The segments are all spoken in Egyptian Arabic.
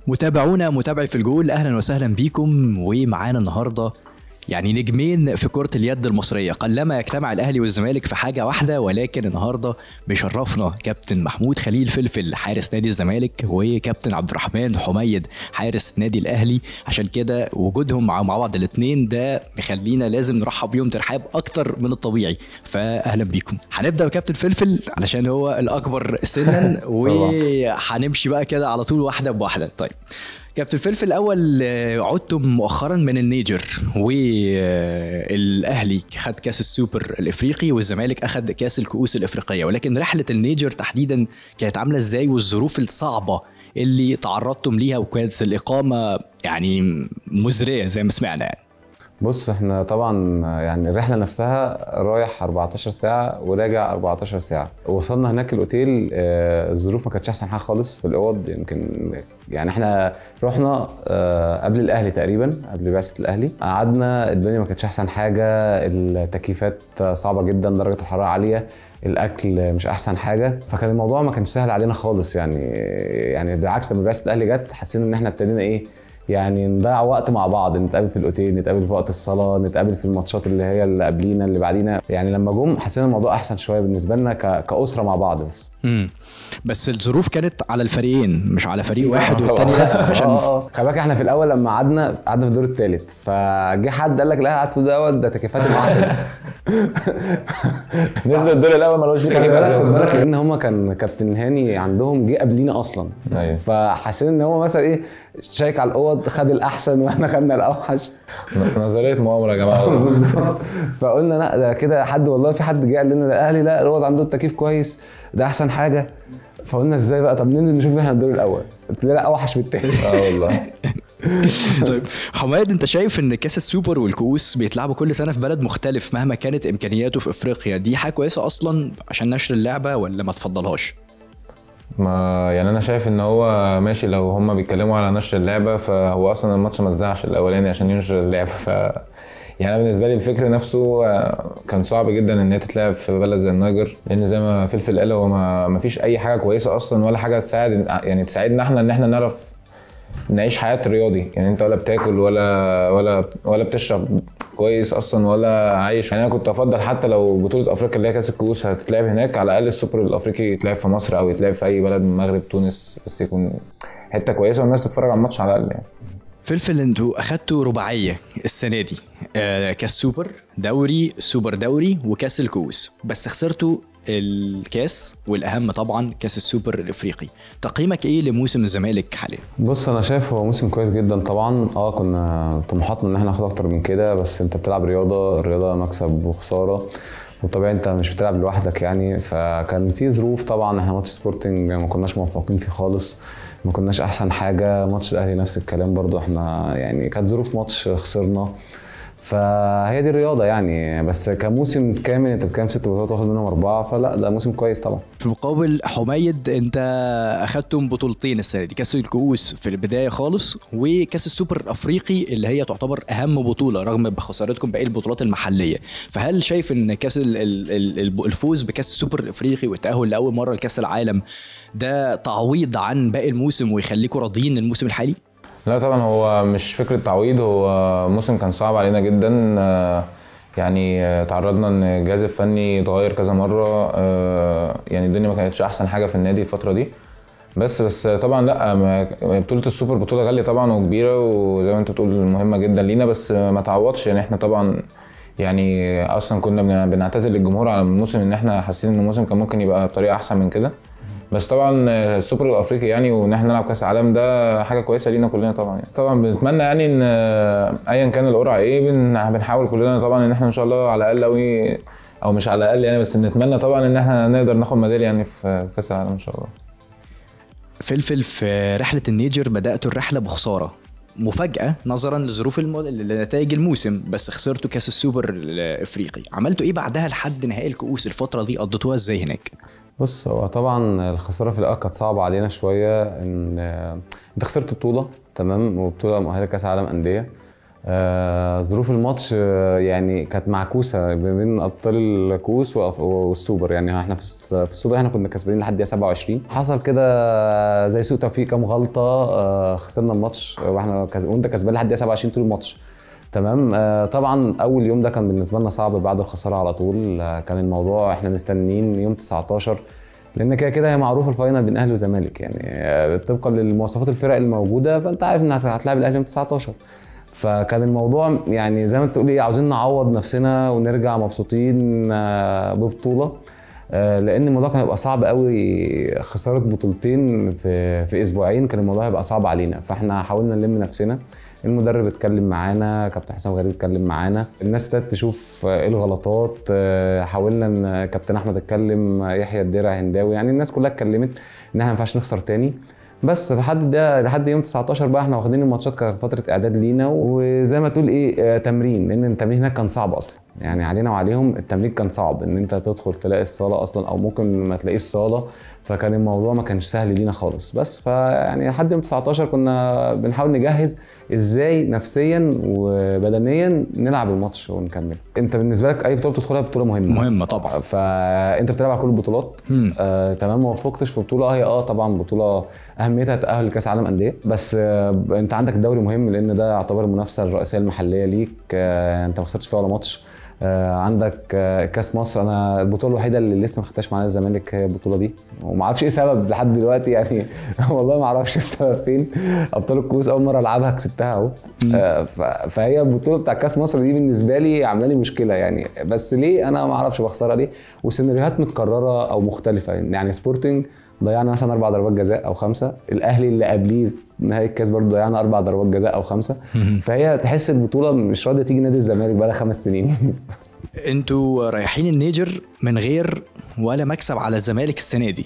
متابعونا متابعي في الجول اهلا وسهلا بيكم ومعانا النهارده يعني نجمين في كرة اليد المصرية قلما يجتمع الأهلي والزمالك في حاجة واحدة ولكن النهاردة بيشرفنا كابتن محمود خليل فلفل حارس نادي الزمالك وكابتن عبد الرحمن حميد حارس نادي الأهلي عشان كده وجودهم مع مع بعض الاثنين ده مخلينا لازم نرحب بيهم ترحاب أكتر من الطبيعي فأهلا بيكم هنبدأ بكابتن فلفل علشان هو الأكبر سنا وهنمشي بقى كده على طول واحدة بواحدة طيب كابتن فلفل الاول آه، عدتم مؤخرا من النيجر والاهلي خد كاس السوبر الافريقي والزمالك اخد كاس الكؤوس الافريقيه ولكن رحله النيجر تحديدا كانت عامله ازاي والظروف الصعبه اللي تعرضتم ليها وكانت الاقامه يعني مزريه زي ما سمعنا يعني بص احنا طبعا يعني الرحله نفسها رايح 14 ساعه وراجع 14 ساعه وصلنا هناك الاوتيل آه، الظروف ما كانتش احسن حاجه خالص في الاوض يمكن يعني احنا رحنا آه، قبل الاهلي تقريبا قبل بعثه الاهلي قعدنا الدنيا ما كانتش احسن حاجه التكييفات صعبه جدا درجه الحراره عاليه الاكل مش احسن حاجه فكان الموضوع ما كانش سهل علينا خالص يعني يعني بالعكس لما بعثه الاهلي جت حسينا ان احنا ابتدينا ايه يعني نضيع وقت مع بعض نتقابل في الاوتيل نتقابل في وقت الصلاه نتقابل في الماتشات اللي هي اللي قبلينا اللي بعدينا يعني لما جم حسينا الموضوع احسن شويه بالنسبه لنا ك... كاسره مع بعض بس امم بس الظروف كانت على الفريقين مش على فريق واحد والتاني لا عشان اه اه خلي بالك احنا في الاول لما قعدنا قعدنا في الدور الثالث فجه حد قال لك لا قاعد في الدور دوت ده تكييفات احسن نزل الدور الاول ملوش فيه خلي تكييف بالك خد اساسا بالك لان هم كان كابتن هاني عندهم جه قبلينا اصلا ايوه فحسينا ان هو مثلا ايه شايك على الاوض خد الاحسن واحنا خدنا الاوحش نظريه مؤامره يا جماعه بالظبط فقلنا لا ده كده حد والله في حد جه قال لنا الاهلي لا الاوض عنده التكييف كويس ده احسن حاجه فقلنا ازاي بقى طب ننزل نشوف احنا الدور الاول قلت له لا اوحش من التاني اه والله طيب حماد انت شايف ان كاس السوبر والكؤوس بيتلعبوا كل سنه في بلد مختلف مهما كانت امكانياته في افريقيا دي حاجه كويسه اصلا عشان نشر اللعبه ولا ما تفضلهاش ما يعني انا شايف ان هو ماشي لو هم بيتكلموا على نشر اللعبه فهو اصلا الماتش ما اتذاعش الاولاني عشان ينشر اللعبه ف يعني أنا بالنسبه لي الفكر نفسه آه، كان صعب جدا ان هي تتلعب في بلد زي النيجر لان زي ما فلفل قال هو ما ما فيش اي حاجه كويسه اصلا ولا حاجه تساعد يعني تساعدنا احنا ان احنا نعرف نعيش حياه رياضي يعني انت ولا بتاكل ولا ولا ولا بتشرب كويس اصلا ولا عايش يعني انا كنت افضل حتى لو بطوله افريقيا اللي هي كاس الكؤوس هتتلعب هناك على الاقل السوبر الافريقي يتلعب في مصر او يتلعب في اي بلد من المغرب تونس بس يكون حته كويسه والناس تتفرج على الماتش على الاقل يعني فلفل انتوا اخدتوا رباعيه السنه دي آه كاس سوبر دوري سوبر دوري وكاس الكؤوس بس خسرتوا الكاس والاهم طبعا كاس السوبر الافريقي تقييمك ايه لموسم الزمالك حاليا بص انا شايف هو موسم كويس جدا طبعا اه كنا طموحاتنا ان احنا ناخد اكتر من كده بس انت بتلعب رياضه الرياضه مكسب وخساره وطبيعي انت مش بتلعب لوحدك يعني فكان في ظروف طبعا احنا ماتش سبورتنج ما كناش موفقين فيه خالص ما كناش احسن حاجه ماتش الاهلي نفس الكلام برضو احنا يعني كانت ظروف ماتش خسرنا فهي دي الرياضه يعني بس كموسم كامل انت بتتكلم ست بطولات واخد منهم اربعه فلا ده موسم كويس طبعا في المقابل حميد انت اخدتم بطولتين السنه دي كاس الكؤوس في البدايه خالص وكاس السوبر الافريقي اللي هي تعتبر اهم بطوله رغم بخسارتكم باقي البطولات المحليه فهل شايف ان كاس ال- ال- ال- الفوز بكاس السوبر الافريقي والتاهل لاول مره لكاس العالم ده تعويض عن باقي الموسم ويخليكم راضيين الموسم الحالي لا طبعا هو مش فكرة تعويض هو موسم كان صعب علينا جدا آه، يعني آه، تعرضنا ان الجهاز الفني اتغير كذا مرة آه، يعني الدنيا ما كانتش احسن حاجة في النادي الفترة دي بس بس طبعا لا ما- بطولة السوبر بطولة غالية طبعا وكبيرة وزي ما انت بتقول مهمة جدا لينا بس ما تعوضش يعني احنا طبعا يعني اصلا كنا بن- بنعتذر للجمهور على الموسم ان احنا حاسين ان الموسم كان ممكن يبقى بطريقة احسن من كده بس طبعا السوبر الافريقي يعني وان احنا نلعب كاس العالم ده حاجه كويسه لينا كلنا طبعا يعني طبعا بنتمنى يعني ان ايا كان القرعه ايه بن- بنحاول كلنا طبعا ان احنا ان شاء الله على الاقل قوي او مش على الاقل يعني بس بنتمنى طبعا ان احنا نقدر ناخد ميداليه يعني في كاس العالم ان شاء الله فلفل في رحله النيجر بداتوا الرحله بخساره مفاجأة نظرا لظروف الم... لنتائج الموسم بس خسرتوا كاس السوبر الافريقي عملتوا ايه بعدها لحد نهائي الكؤوس الفترة دي قضيتوها ازاي هناك بص هو طبعا الخساره في الاول كانت صعبه علينا شويه ان آه، انت خسرت بطوله تمام وبطوله مؤهله كاس عالم انديه آه، ظروف الماتش آه، يعني كانت معكوسه ما بين ابطال الكؤوس وأف- والسوبر يعني احنا في الس- في السوبر احنا كنا كسبانين لحد دقيقه 27 حصل كده زي سوء توفيق كام غلطه آه، خسرنا الماتش واحنا كز... وانت كسبان لحد دقيقه 27 طول الماتش تمام آه، طبعا اول يوم ده كان بالنسبه لنا صعب بعد الخساره على طول آه، كان الموضوع احنا مستنيين يوم 19 لان كده كده هي معروف الفاينل بين اهلي وزمالك يعني آه، طبقا للمواصفات الفرق الموجوده فانت عارف انك هتلاعب الاهلي يوم 19 فكان الموضوع يعني زي ما انت تقولي عاوزين نعوض نفسنا ونرجع مبسوطين آه، ببطوله آه، لان الموضوع كان هيبقى صعب قوي خساره بطولتين في في اسبوعين كان الموضوع هيبقى صعب علينا فاحنا حاولنا نلم نفسنا المدرب اتكلم معانا كابتن حسام غريب اتكلم معانا الناس ابتدت تشوف آه، ايه الغلطات آه، حاولنا ان كابتن احمد اتكلم آه، يحيى الدرع هنداوي يعني الناس كلها اتكلمت ان احنا ما ينفعش نخسر تاني بس لحد ده لحد يوم 19 بقى احنا واخدين الماتشات كفتره اعداد لينا وزي ما تقول ايه آه، تمرين لان التمرين هناك كان صعب اصلا يعني علينا وعليهم التمرين كان صعب ان انت تدخل تلاقي الصاله اصلا او ممكن ما تلاقيش صاله فكان الموضوع ما كانش سهل لينا خالص بس فيعني لحد يوم 19 كنا بنحاول نجهز ازاي نفسيا وبدنيا نلعب الماتش ونكمل انت بالنسبه لك اي بطوله بتدخلها بطوله مهمه مهمه طبعا فانت بتلعب على كل البطولات مم. آه تمام ما وفقتش في بطوله هي اه طبعا بطوله اهميتها تاهل لكاس عالم انديه بس آه انت عندك الدوري مهم لان ده يعتبر المنافسه الرئيسيه المحليه ليك آه انت ما خسرتش فيها ولا ماتش آه عندك آه كاس مصر انا البطوله الوحيده اللي لسه ما خدتهاش معانا الزمالك هي البطوله دي وما اعرفش ايه سبب لحد دلوقتي يعني والله ما اعرفش السبب فين ابطال الكؤوس اول مره العبها كسبتها اهو آه ف- فهي البطوله بتاع كاس مصر دي بالنسبه لي عامله لي مشكله يعني بس ليه انا ما اعرفش بخسرها ليه وسيناريوهات متكرره او مختلفه يعني سبورتنج ضيعنا مثلا اربع ضربات جزاء او خمسه الاهلي اللي قبليه في نهائي الكاس برضه ضيعنا اربع ضربات جزاء او خمسه فهي تحس البطوله مش راضيه تيجي نادي الزمالك بقى لها خمس سنين انتوا رايحين النيجر من غير ولا مكسب على الزمالك السنه دي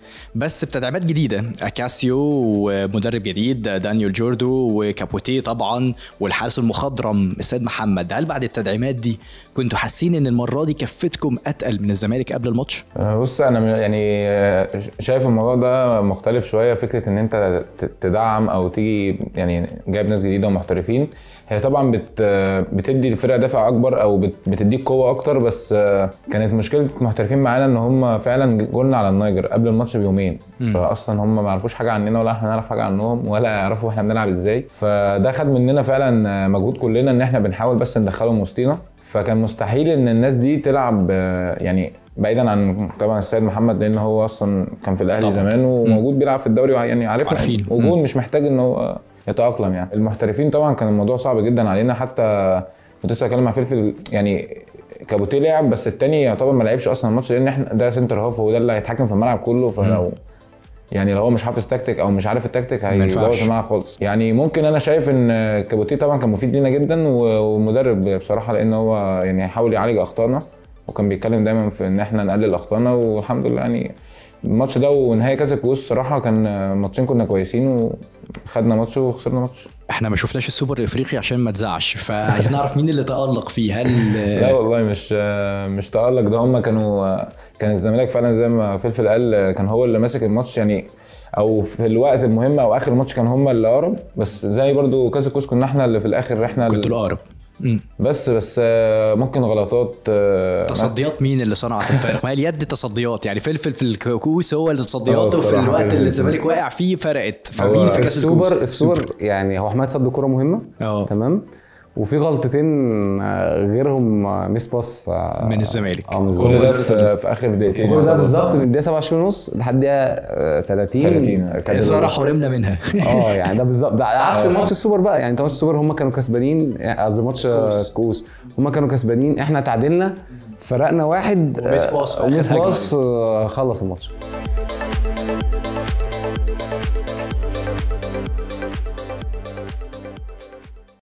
بس بتدعيمات جديده اكاسيو ومدرب جديد دانيال جوردو وكابوتي طبعا والحارس المخضرم السيد محمد هل بعد التدعيمات دي كنتوا حاسين ان المره دي كفتكم اتقل من الزمالك قبل الماتش آه، بص انا من- يعني آه، شايف الموضوع ده مختلف شويه فكره ان انت ت- تدعم او تيجي يعني جايب ناس جديده ومحترفين هي طبعا بت آه، بتدي الفرقه دافع اكبر او بت- بتديك قوه اكتر بس آه، كانت مشكله المحترفين معانا ان هم فعلا جولنا على النيجر قبل الماتش بيومين فاصلا هم ما يعرفوش حاجه عننا ولا احنا نعرف حاجه عنهم ولا يعرفوا احنا بنلعب ازاي فده خد مننا فعلا مجهود كلنا ان احنا بنحاول بس ندخلهم وسطينا فكان مستحيل ان الناس دي تلعب آه، يعني بعيدا عن طبعا السيد محمد لان هو اصلا كان في الاهلي طبعاً. زمان وموجود بيلعب في الدوري يعني عارفنا عارفين. وجود مش محتاج ان هو يتاقلم يعني المحترفين طبعا كان الموضوع صعب جدا علينا حتى كنت لسه بتكلم مع فلفل يعني كابوتيه لعب بس التاني يعتبر ما لعبش اصلا الماتش لان احنا ده سنتر هاف وهو ده اللي هيتحكم في الملعب كله فلو يعني لو هو مش حافظ تكتيك او مش عارف التكتيك ما ينفعش. هيبوظ الملعب خالص يعني ممكن انا شايف ان كابوتيه طبعا كان مفيد لينا جدا و- والمدرب بصراحه لان هو يعني هيحاول يعالج اخطائنا وكان بيتكلم دايما في ان احنا نقلل اخطائنا والحمد لله يعني الماتش ده ونهائي كاس الكؤوس صراحه كان ماتشين كنا كويسين وخدنا ماتش وخسرنا ماتش احنا ما شفناش السوبر الافريقي عشان ما تزعش فعايز نعرف مين اللي تالق فيه هل لا والله مش مش تألق ده هم كانوا كان الزمالك فعلا زي ما فلفل قال كان هو اللي ماسك الماتش يعني او في الوقت المهم او اخر الماتش كان هم اللي اقرب بس زي برضو كاس الكوس كنا احنا اللي في الاخر احنا كنتوا اللي الاقرب مم. بس بس آه، ممكن غلطات آه، تصديات مين اللي صنعت الفارق؟ ما هي اليد تصديات يعني فلفل في الكؤوس هو اللي آه، تصدياته في الصراحة الوقت فلفل. اللي الزمالك واقع فيه فرقت هو فمين في في كاس السوبر الكؤوس؟ السوبر يعني هو حماية صد كرة مهمة اه تمام وفي غلطتين آه، غيرهم آه، ميس باس آه، من الزمالك. اه من كل الزمالك. ده في, في اخر دقيقتين كل ده يعتبر. بالظبط من الدقيقه 27 ونص لحد الدقيقه آه، 30 30. كان الزهره حرمنا منها اه يعني ده بالظبط ده عكس ماتش السوبر بقى يعني انت ماتش السوبر هم كانوا كسبانين يعني قصدي ماتش كؤوس. الكؤوس هم كانوا كسبانين احنا تعادلنا فرقنا واحد وميس آه، باص في آخر وميس هجمة. باص آه، خلص الماتش